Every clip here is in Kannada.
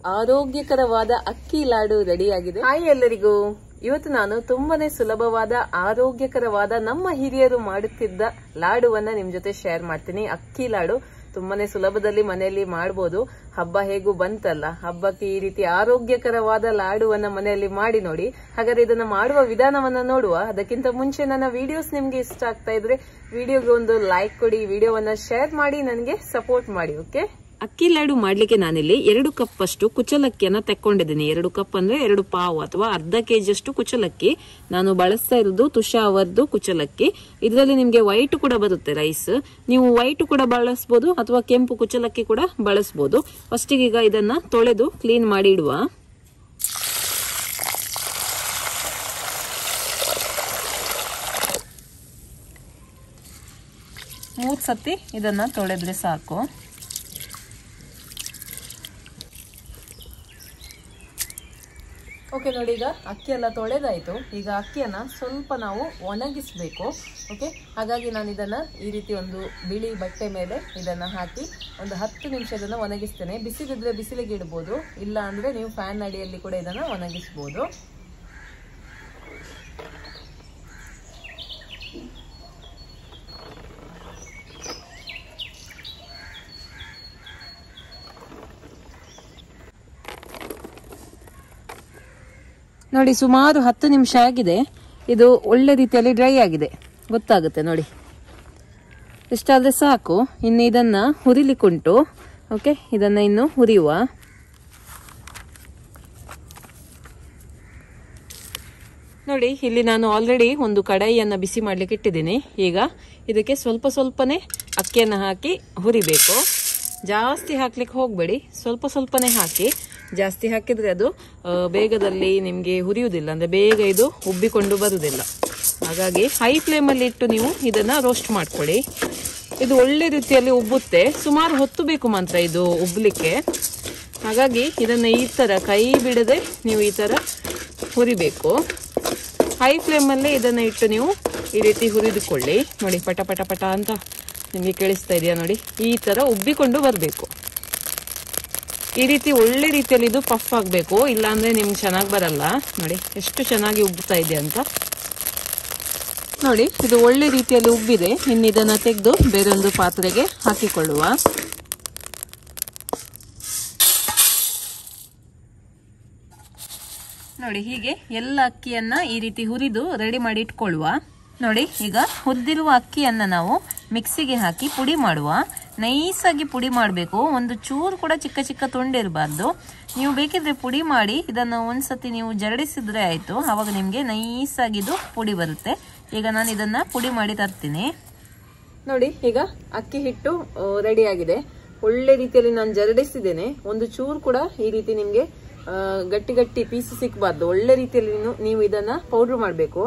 ಆರೋಗ್ಯಕರವಾದ ಅಕ್ಕಿ ಲಾಡು ರೆಡಿಯಾಗಿದೆ ಹಾಯ್ ಎಲ್ಲರಿಗೂ ಇವತ್ತು ನಾನು ತುಂಬಾನೇ ಸುಲಭವಾದ ಆರೋಗ್ಯಕರವಾದ ನಮ್ಮ ಹಿರಿಯರು ಮಾಡುತ್ತಿದ್ದ ಲಾಡುವನ್ನ ನಿಮ್ ಜೊತೆ ಶೇರ್ ಮಾಡ್ತೀನಿ ಅಕ್ಕಿ ಲಾಡು ತುಂಬಾನೇ ಸುಲಭದಲ್ಲಿ ಮನೆಯಲ್ಲಿ ಮಾಡಬಹುದು ಹಬ್ಬ ಹೇಗೂ ಬಂತಲ್ಲ ಹಬ್ಬಕ್ಕೆ ಈ ರೀತಿ ಆರೋಗ್ಯಕರವಾದ ಲಾಡುವನ್ನ ಮನೆಯಲ್ಲಿ ಮಾಡಿ ನೋಡಿ ಹಾಗಾದ್ರೆ ಇದನ್ನ ಮಾಡುವ ವಿಧಾನವನ್ನ ನೋಡುವ ಅದಕ್ಕಿಂತ ಮುಂಚೆ ನನ್ನ ವಿಡಿಯೋಸ್ ನಿಮ್ಗೆ ಇಷ್ಟ ಆಗ್ತಾ ಇದ್ರೆ ವಿಡಿಯೋಗೆ ಒಂದು ಲೈಕ್ ಕೊಡಿ ವಿಡಿಯೋವನ್ನ ಶೇರ್ ಮಾಡಿ ನನಗೆ ಸಪೋರ್ಟ್ ಮಾಡಿ ಓಕೆ ಅಕ್ಕಿ ಲಾಡು ಮಾಡ್ಲಿಕ್ಕೆ ನಾನಿಲ್ಲಿ ಎರಡು ಕಪ್ ಅಷ್ಟು ಕುಚಲಕ್ಕಿಯನ್ನ ತೆಕ್ಕೊಂಡಿದ್ದೀನಿ ಎರಡು ಕಪ್ ಅಂದ್ರೆ ಎರಡು ಪಾವು ಅಥವಾ ಅರ್ಧ ಕೆಜಿ ಅಷ್ಟು ಕುಚಲಕ್ಕಿ ನಾನು ಬಳಸ್ತಾ ಇರೋದು ತುಷಾವರ್ದು ಕುಚಲಕ್ಕಿ ಇದರಲ್ಲಿ ನಿಮ್ಗೆ ವೈಟ್ ಕೂಡ ಬರುತ್ತೆ ರೈಸ್ ನೀವು ವೈಟ್ ಕೂಡ ಬಳಸ್ಬೋದು ಅಥವಾ ಕೆಂಪು ಕುಚಲಕ್ಕಿ ಕೂಡ ಬಳಸ್ಬೋದು ಫಸ್ಟಿಗೆ ಈಗ ಇದನ್ನ ತೊಳೆದು ಕ್ಲೀನ್ ಮಾಡಿ ಇಡುವ ಮೂರ್ ಸತಿ ಇದನ್ನ ತೊಳೆದ್ರೆ ಸಾಕು ಓಕೆ ನೋಡಿ ಈಗ ಅಕ್ಕಿ ಎಲ್ಲ ತೊಳೆದಾಯ್ತು ಈಗ ಅಕ್ಕಿಯನ್ನ ಸ್ವಲ್ಪ ನಾವು ಒಣಗಿಸ್ಬೇಕು ಓಕೆ ಹಾಗಾಗಿ ನಾನು ಇದನ್ನ ಈ ರೀತಿ ಒಂದು ಬಿಳಿ ಬಟ್ಟೆ ಮೇಲೆ ಇದನ್ನ ಹಾಕಿ ಒಂದು ಹತ್ತು ನಿಮಿಷ ಇದನ್ನ ಒಣಗಿಸ್ತೇನೆ ಬಿಸಿಲಿದ್ರೆ ಬಿಸಿಲಿಗೆ ಇಡ್ಬೋದು ಇಲ್ಲ ಅಂದ್ರೆ ನೀವು ಫ್ಯಾನ್ ಅಡಿಯಲ್ಲಿ ಕೂಡ ಇದನ್ನ ಒಣಗಿಸ್ಬೋದು ನೋಡಿ ಸುಮಾರು ಹತ್ತು ನಿಮಿಷ ಆಗಿದೆ ಇದು ಒಳ್ಳೆ ರೀತಿಯಲ್ಲಿ ಡ್ರೈ ಆಗಿದೆ ಗೊತ್ತಾಗುತ್ತೆ ನೋಡಿ ಇಷ್ಟಾದ್ರೆ ಸಾಕು ಇನ್ನು ಇದನ್ನ ಹುರಿಲಿಕ್ಕುಂಟು ಓಕೆ ಇದನ್ನ ಇನ್ನು ಹುರಿಯುವ ನೋಡಿ ಇಲ್ಲಿ ನಾನು ಆಲ್ರೆಡಿ ಒಂದು ಕಡಾಯಿಯನ್ನ ಬಿಸಿ ಮಾಡ್ಲಿಕ್ಕೆ ಇಟ್ಟಿದ್ದೀನಿ ಈಗ ಇದಕ್ಕೆ ಸ್ವಲ್ಪ ಸ್ವಲ್ಪನೇ ಅಕ್ಕಿಯನ್ನ ಹಾಕಿ ಹುರಿಬೇಕು ಜಾಸ್ತಿ ಹಾಕ್ಲಿಕ್ಕೆ ಹೋಗಬೇಡಿ ಸ್ವಲ್ಪ ಸ್ವಲ್ಪನೇ ಹಾಕಿ ಜಾಸ್ತಿ ಹಾಕಿದ್ರೆ ಅದು ಆ, ಬೇಗದಲ್ಲಿ ನಿಮಗೆ ಹುರಿಯುವುದಿಲ್ಲ ಅಂದ್ರೆ ಬೇಗ ಇದು ಉಬ್ಬಿಕೊಂಡು ಬರುವುದಿಲ್ಲ ಹಾಗಾಗಿ ಹೈ ಫ್ಲೇಮಲ್ಲಿ ಇಟ್ಟು ನೀವು ಇದನ್ನ ರೋಸ್ಟ್ ಮಾಡ್ಕೊಳ್ಳಿ ಇದು ಒಳ್ಳೆ ರೀತಿಯಲ್ಲಿ ಉಬ್ಬುತ್ತೆ ಸುಮಾರು ಹೊತ್ತು ಬೇಕು ಮಾತ್ರ ಇದು ಉಬ್ಲಿಕ್ಕೆ ಹಾಗಾಗಿ ಇದನ್ನ ಈ ತರ ಕೈ ಬಿಡದೆ ನೀವು ಈ ತರ ಹುರಿಬೇಕು ಹೈ ಫ್ಲೇಮಲ್ಲೇ ಇದನ್ನ ಇಟ್ಟು ನೀವು ಈ ರೀತಿ ಹುರಿದುಕೊಳ್ಳಿ ನೋಡಿ ಪಟ ಪಟ ಪಟ ಅಂತ ನಿಮಗೆ ಕೇಳಿಸ್ತಾ ಇದೆಯಾ ನೋಡಿ ಈ ತರ ಉಬ್ಬಿಕೊಂಡು ಬರಬೇಕು ಈ ರೀತಿ ಒಳ್ಳೆ ರೀತಿಯಲ್ಲಿ ಇದು ಪಫ್ ಆಗಬೇಕು ಇಲ್ಲಾಂದ್ರೆ ನಿಮ್ಗೆ ಚೆನ್ನಾಗಿ ಬರಲ್ಲ ನೋಡಿ ಎಷ್ಟು ಚೆನ್ನಾಗಿ ಉಬ್ಬುತ್ತಾ ಇದೆ ಅಂತ ನೋಡಿ ಇದು ಒಳ್ಳೆ ರೀತಿಯಲ್ಲಿ ಉಬ್ಬಿದೆ ಇನ್ನು ಇದನ್ನ ತೆಗೆದು ಬೇರೊಂದು ಪಾತ್ರೆಗೆ ಹಾಕಿಕೊಳ್ಳುವ ನೋಡಿ ಹೀಗೆ ಎಲ್ಲ ಅಕ್ಕಿಯನ್ನ ಈ ರೀತಿ ಹುರಿದು ರೆಡಿ ಮಾಡಿ ಇಟ್ಕೊಳ್ಳುವ ನೋಡಿ ಈಗ ಹುರಿದಿರುವ ಅಕ್ಕಿಯನ್ನ ನಾವು ಮಿಕ್ಸಿಗೆ ಹಾಕಿ ಪುಡಿ ಮಾಡುವ ನೈಸಾಗಿ ಪುಡಿ ಮಾಡಬೇಕು ಒಂದು ಚೂರು ಕೂಡ ಚಿಕ್ಕ ಚಿಕ್ಕ ತುಂಡಿರಬಾರ್ದು ನೀವು ಬೇಕಿದ್ರೆ ಪುಡಿ ಮಾಡಿ ಇದನ್ನು ಒಂದ್ಸತಿ ನೀವು ಜರಡಿಸಿದ್ರೆ ಆಯ್ತು ಅವಾಗ ನಿಮಗೆ ನೈಸಾಗಿದು ಪುಡಿ ಬರುತ್ತೆ ಈಗ ನಾನು ಇದನ್ನ ಪುಡಿ ಮಾಡಿ ತರ್ತೀನಿ ನೋಡಿ ಈಗ ಅಕ್ಕಿ ಹಿಟ್ಟು ರೆಡಿ ಆಗಿದೆ ಒಳ್ಳೆ ರೀತಿಯಲ್ಲಿ ನಾನು ಜರಡಿಸಿದ್ದೇನೆ ಒಂದು ಚೂರು ಕೂಡ ಈ ರೀತಿ ನಿಮ್ಗೆ ಆ, ಗಟ್ಟಿ ಗಟ್ಟಿ ಪೀಸ್ ಸಿಕ್ಕಬಾರ್ದು ಒಳ್ಳೆ ರೀತಿಯಲ್ಲಿ ನೀವು- ನೀವು ಇದನ್ನ ಪೌಡರ್ ಮಾಡಬೇಕು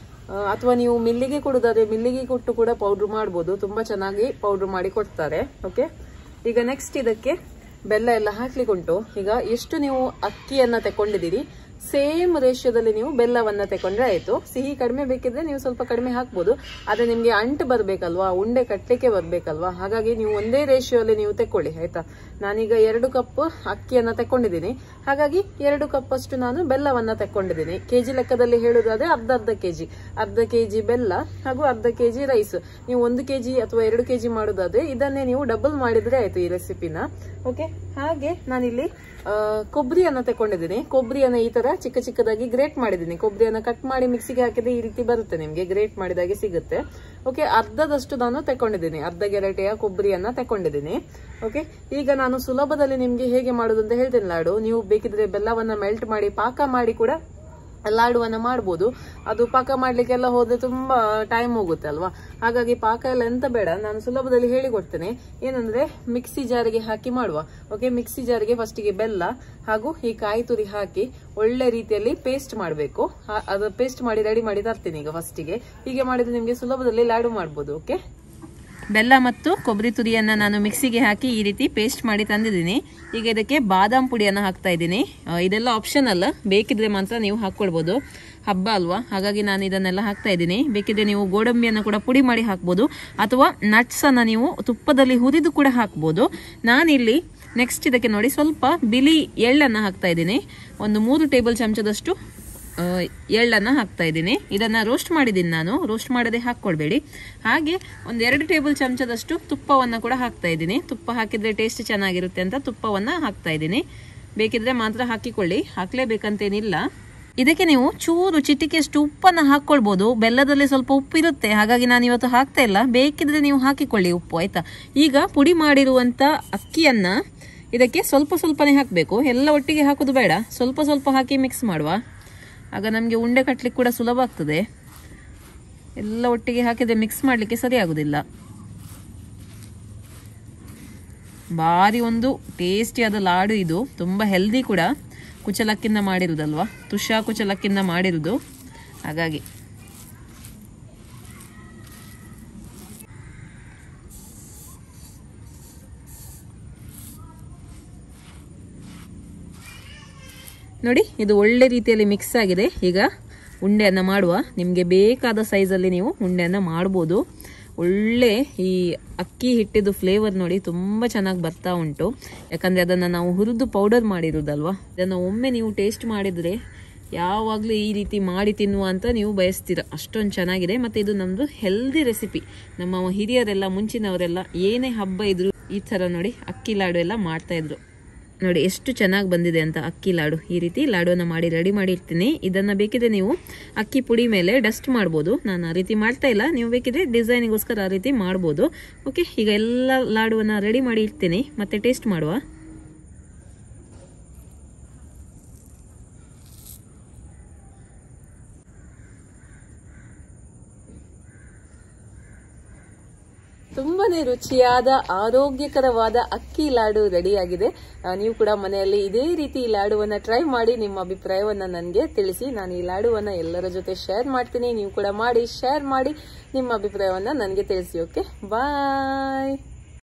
ಅಥವಾ ನೀವು ಮಿಲ್ಲಿಗೆ ಕೊಡೋದಾದ್ರೆ ಮಿಲ್ಲಿಗೆ ಕೊಟ್ಟು ಕೂಡ ಪೌಡರ್ ಮಾಡ್ಬೋದು ತುಂಬಾ ಚೆನ್ನಾಗಿ ಪೌಡರ್ ಮಾಡಿ ಕೊಡ್ತಾರೆ ಓಕೆ ಈಗ ನೆಕ್ಸ್ಟ್ ಇದಕ್ಕೆ ಬೆಲ್ಲ ಎಲ್ಲ ಹಾಕ್ಲಿಕ್ಕೆ ಉಂಟು ಈಗ ಎಷ್ಟು ನೀವು ಅಕ್ಕಿಯನ್ನ ತಕೊಂಡಿದ್ದೀರಿ ಸೇಮ್ ರೇಷ್ಯೋದಲ್ಲಿ ನೀವು ಬೆಲ್ಲವನ್ನ ತಕೊಂಡ್ರೆ ಆಯ್ತು ಸಿಹಿ ಕಡಿಮೆ ಬೇಕಿದ್ರೆ ನೀವು ಸ್ವಲ್ಪ ಕಡಿಮೆ ಹಾಕ್ಬೋದು ಆದ್ರೆ ನಿಮ್ಗೆ ಅಂಟು ಬರ್ಬೇಕಲ್ವಾ ಉಂಡೆ ಕಟ್ಲಿಕ್ಕೆ ಬರ್ಬೇಕಲ್ವಾ ಹಾಗಾಗಿ ನೀವು ಒಂದೇ ರೇಷಿಯೋಲ್ಲಿ ನೀವು ತೆಕ್ಕೊಳ್ಳಿ ಆಯ್ತಾ ನಾನೀಗ ಎರಡು ಕಪ್ ಅಕ್ಕಿಯನ್ನ ತಕೊಂಡಿದ್ದೀನಿ ಹಾಗಾಗಿ ಎರಡು ಕಪ್ ಅಷ್ಟು ನಾನು ಬೆಲ್ಲವನ್ನ ತಕೊಂಡಿದ್ದೀನಿ ಕೆಜಿ ಲೆಕ್ಕದಲ್ಲಿ ಹೇಳುದಾದ್ರೆ ಅರ್ಧ ಅರ್ಧ ಕೆಜಿ ಅರ್ಧ ಕೆಜಿ ಬೆಲ್ಲ ಹಾಗೂ ಅರ್ಧ ಕೆಜಿ ರೈಸ್ ನೀವು ಒಂದು ಕೆಜಿ ಅಥವಾ ಎರಡು ಕೆಜಿ ಮಾಡೋದಾದ್ರೆ ಇದನ್ನೇ ನೀವು ಡಬಲ್ ಮಾಡಿದ್ರೆ ಆಯ್ತು ಈ ರೆಸಿಪಿನ ಓಕೆ ಹಾಗೆ ನಾನಿಲ್ಲಿ ಆ, ಕೊಬ್ಬರಿಯನ್ನ ತಕೊಂಡಿದ್ದೀನಿ ಕೊಬ್ಬರಿಯನ್ನ ಈ ತರ ಚಿಕ್ಕ ಚಿಕ್ಕದಾಗಿ ಗ್ರೇಟ್ ಮಾಡಿದ್ದೀನಿ ಕೊಬ್ಬರಿಯನ್ನ ಕಟ್ ಮಾಡಿ ಮಿಕ್ಸಿಗೆ ಹಾಕಿದ್ರೆ ಈ ರೀತಿ ಬರುತ್ತೆ ನಿಮ್ಗೆ ಗ್ರೇಟ್ ಮಾಡಿದಾಗೆ ಸಿಗುತ್ತೆ ಓಕೆ ಅರ್ಧದಷ್ಟು ನಾನು ತಕೊಂಡಿದ್ದೀನಿ ಅರ್ಧ ಗೆರಟೆಯ ಕೊಬ್ಬರಿಯನ್ನ ತಕೊಂಡಿದ್ದೀನಿ ಓಕೆ ಈಗ ನಾನು ಸುಲಭದಲ್ಲಿ ನಿಮ್ಗೆ ಹೇಗೆ ಮಾಡೋದು ಅಂತ ಹೇಳ್ತೇನೆ ಲಾಡು ನೀವು ಬೇಕಿದ್ರೆ ಬೆಲ್ಲವನ್ನ ಮೆಲ್ಟ್ ಮಾಡಿ ಪಾಕ ಮಾಡಿ ಕೂಡ ಲಾಡುವನ್ನ ಮಾಡ್ಬೋದು ಅದು ಪಾಕ ಮಾಡ್ಲಿಕ್ಕೆಲ್ಲ ಹೋದ್ರೆ ತುಂಬಾ ಟೈಮ್ ಹೋಗುತ್ತೆ ಅಲ್ವಾ ಹಾಗಾಗಿ ಪಾಕ ಎಲ್ಲ ಎಂತ ಬೇಡ ನಾನು ಸುಲಭದಲ್ಲಿ ಹೇಳಿಕೊಡ್ತೇನೆ ಏನಂದ್ರೆ ಮಿಕ್ಸಿ ಜಾರಿಗೆ ಹಾಕಿ ಮಾಡುವ ಓಕೆ ಮಿಕ್ಸಿ ಜಾರಿಗೆ ಫಸ್ಟಿಗೆ ಬೆಲ್ಲ ಹಾಗೂ ಈ ಕಾಯಿ ತುರಿ ಹಾಕಿ ಒಳ್ಳೆ ರೀತಿಯಲ್ಲಿ ಪೇಸ್ಟ್ ಮಾಡಬೇಕು ಅದು ಪೇಸ್ಟ್ ಮಾಡಿ ರೆಡಿ ಮಾಡಿ ತರ್ತೀನಿ ಈಗ ಫಸ್ಟಿಗೆ ಹೀಗೆ ಮಾಡಿದ್ರೆ ನಿಮ್ಗೆ ಸುಲಭದಲ್ಲಿ ಲಾಡು ಮಾಡ್ಬೋದು ಓಕೆ ಬೆಲ್ಲ ಮತ್ತು ಕೊಬ್ಬರಿ ತುರಿಯನ್ನ ನಾನು ಮಿಕ್ಸಿಗೆ ಹಾಕಿ ಈ ರೀತಿ ಪೇಸ್ಟ್ ಮಾಡಿ ತಂದಿದ್ದೀನಿ ಈಗ ಇದಕ್ಕೆ ಬಾದಾಮ್ ಪುಡಿಯನ್ನು ಹಾಕ್ತಾ ಇದ್ದೀನಿ ಆ, ಇದೆಲ್ಲ ಆಪ್ಷನ್ ಅಲ್ಲ ಬೇಕಿದ್ರೆ ಮಾತ್ರ ನೀವು ಹಾಕ್ಕೊಳ್ಬೋದು ಹಬ್ಬ ಅಲ್ವಾ ಹಾಗಾಗಿ ನಾನು ಇದನ್ನೆಲ್ಲ ಹಾಕ್ತಾ ಇದ್ದೀನಿ ಬೇಕಿದ್ರೆ ನೀವು ಗೋಡಂಬಿಯನ್ನು ಕೂಡ ಪುಡಿ ಮಾಡಿ ಹಾಕ್ಬೋದು ಅಥವಾ ನಟ್ಸ್ ಅನ್ನ ನೀವು ತುಪ್ಪದಲ್ಲಿ ಹುರಿದು ಕೂಡ ಹಾಕ್ಬೋದು ನಾನಿಲ್ಲಿ ನೆಕ್ಸ್ಟ್ ಇದಕ್ಕೆ ನೋಡಿ ಸ್ವಲ್ಪ ಬಿಳಿ ಎಳ್ಳನ್ನು ಹಾಕ್ತಾ ಇದ್ದೀನಿ ಒಂದು ಮೂರು ಟೇಬಲ್ ಚಮಚದಷ್ಟು ಆ, ಎಳ್ಳನ್ನು ಹಾಕ್ತಾ ಇದ್ದೀನಿ ಇದನ್ನ ರೋಸ್ಟ್ ಮಾಡಿದ್ದೀನಿ ನಾನು ರೋಸ್ಟ್ ಮಾಡದೆ ಹಾಕ್ಕೊಳ್ಬೇಡಿ ಹಾಗೆ ಒಂದು ಎರಡು ಟೇಬಲ್ ಚಮಚದಷ್ಟು ತುಪ್ಪವನ್ನು ಕೂಡ ಹಾಕ್ತಾ ಇದ್ದೀನಿ ತುಪ್ಪ ಹಾಕಿದ್ರೆ ಟೇಸ್ಟ್ ಚೆನ್ನಾಗಿರುತ್ತೆ ಅಂತ ತುಪ್ಪವನ್ನು ಹಾಕ್ತಾ ಇದ್ದೀನಿ ಬೇಕಿದ್ರೆ ಮಾತ್ರ ಹಾಕಿಕೊಳ್ಳಿ ಹಾಕ್ಲೇಬೇಕಂತೇನಿಲ್ಲ ಇದಕ್ಕೆ ನೀವು ಚೂರು ಚಿಟಿಕೆಯಷ್ಟು ಉಪ್ಪನ್ನು ಹಾಕ್ಕೊಳ್ಬೋದು ಬೆಲ್ಲದಲ್ಲಿ ಸ್ವಲ್ಪ ಉಪ್ಪು ಇರುತ್ತೆ ಹಾಗಾಗಿ ನಾನು ಇವತ್ತು ಹಾಕ್ತಾ ಇಲ್ಲ ಬೇಕಿದ್ರೆ ನೀವು ಹಾಕಿಕೊಳ್ಳಿ ಉಪ್ಪು ಆಯ್ತಾ ಈಗ ಪುಡಿ ಮಾಡಿರುವಂತ ಅಕ್ಕಿಯನ್ನ ಇದಕ್ಕೆ ಸ್ವಲ್ಪ ಸ್ವಲ್ಪನೇ ಹಾಕಬೇಕು ಎಲ್ಲ ಒಟ್ಟಿಗೆ ಹಾಕೋದು ಬೇಡ ಸ್ವಲ್ಪ ಸ್ವಲ್ಪ ಹಾಕಿ ಮಿಕ್ಸ್ ಮಾಡುವ ಆಗ ನಮಗೆ ಉಂಡೆ ಕಟ್ಟಲಿಕ್ಕೆ ಕೂಡ ಸುಲಭ ಆಗ್ತದೆ ಎಲ್ಲ ಒಟ್ಟಿಗೆ ಹಾಕಿದ್ರೆ ಮಿಕ್ಸ್ ಮಾಡಲಿಕ್ಕೆ ಸರಿ ಆಗುದಿಲ್ಲ ಭಾರಿ ಒಂದು ಟೇಸ್ಟಿಯಾದ ಲಾಡು ಇದು ತುಂಬ ಹೆಲ್ದಿ ಕೂಡ ಕುಚಲಕ್ಕಿಂದ ಮಾಡಿರುದಲ್ವಾ ತುಷಾ ಕುಚಲಕ್ಕಿಂದ ಮಾಡಿರುದು ಹಾಗಾಗಿ ನೋಡಿ ಇದು ಒಳ್ಳೆ ರೀತಿಯಲ್ಲಿ ಮಿಕ್ಸ್ ಆಗಿದೆ ಈಗ ಉಂಡೆಯನ್ನು ಮಾಡುವ ನಿಮಗೆ ಬೇಕಾದ ಸೈಜಲ್ಲಿ ನೀವು ಉಂಡೆಯನ್ನು ಮಾಡ್ಬೋದು ಒಳ್ಳೆ ಈ ಅಕ್ಕಿ ಹಿಟ್ಟಿದ್ದು ಫ್ಲೇವರ್ ನೋಡಿ ತುಂಬ ಚೆನ್ನಾಗಿ ಬರ್ತಾ ಉಂಟು ಯಾಕಂದರೆ ಅದನ್ನು ನಾವು ಹುರಿದು ಪೌಡರ್ ಮಾಡಿರೋದಲ್ವಾ ಇದನ್ನು ಒಮ್ಮೆ ನೀವು ಟೇಸ್ಟ್ ಮಾಡಿದರೆ ಯಾವಾಗಲೂ ಈ ರೀತಿ ಮಾಡಿ ತಿನ್ನುವ ಅಂತ ನೀವು ಬಯಸ್ತೀರ ಅಷ್ಟೊಂದು ಚೆನ್ನಾಗಿದೆ ಮತ್ತು ಇದು ನಮ್ಮದು ಹೆಲ್ದಿ ರೆಸಿಪಿ ನಮ್ಮ ಹಿರಿಯರೆಲ್ಲ ಮುಂಚಿನವರೆಲ್ಲ ಏನೇ ಹಬ್ಬ ಇದ್ರು ಈ ಥರ ನೋಡಿ ಅಕ್ಕಿ ಲಾಡು ಎಲ್ಲ ಮಾಡ್ತಾ ಇದ್ರು ನೋಡಿ ಎಷ್ಟು ಚೆನ್ನಾಗಿ ಬಂದಿದೆ ಅಂತ ಅಕ್ಕಿ ಲಾಡು ಈ ರೀತಿ ಲಾಡುವನ್ನು ಮಾಡಿ ರೆಡಿ ಮಾಡಿರ್ತೀನಿ ಇದನ್ನು ಬೇಕಿದ್ರೆ ನೀವು ಅಕ್ಕಿ ಪುಡಿ ಮೇಲೆ ಡಸ್ಟ್ ಮಾಡ್ಬೋದು ನಾನು ಆ ರೀತಿ ಮಾಡ್ತಾ ಇಲ್ಲ ನೀವು ಬೇಕಿದ್ರೆ ಡಿಸೈನಿಗೋಸ್ಕರ ಆ ರೀತಿ ಮಾಡ್ಬೋದು ಓಕೆ ಈಗ ಎಲ್ಲ ಲಾಡುವನ್ನು ರೆಡಿ ಮಾಡಿ ಇಡ್ತೀನಿ ಮತ್ತೆ ಟೇಸ್ಟ್ ಮಾಡುವ ತುಂಬಾನೇ ರುಚಿಯಾದ ಆರೋಗ್ಯಕರವಾದ ಅಕ್ಕಿ ಲಾಡು ರೆಡಿಯಾಗಿದೆ ಆ, ನೀವು ಕೂಡ ಮನೆಯಲ್ಲಿ ಇದೇ ರೀತಿ ಈ ಲಾಡುವನ್ನ ಟ್ರೈ ಮಾಡಿ ನಿಮ್ಮ ಅಭಿಪ್ರಾಯವನ್ನ ನನಗೆ ತಿಳಿಸಿ ನಾನು ಈ ಲಾಡುವನ್ನ ಎಲ್ಲರ ಜೊತೆ ಶೇರ್ ಮಾಡ್ತೀನಿ ನೀವು ಕೂಡ ಮಾಡಿ ಶೇರ್ ಮಾಡಿ ನಿಮ್ಮ ಅಭಿಪ್ರಾಯವನ್ನ ನನಗೆ ತಿಳಿಸಿ ಓಕೆ ಬಾಯ್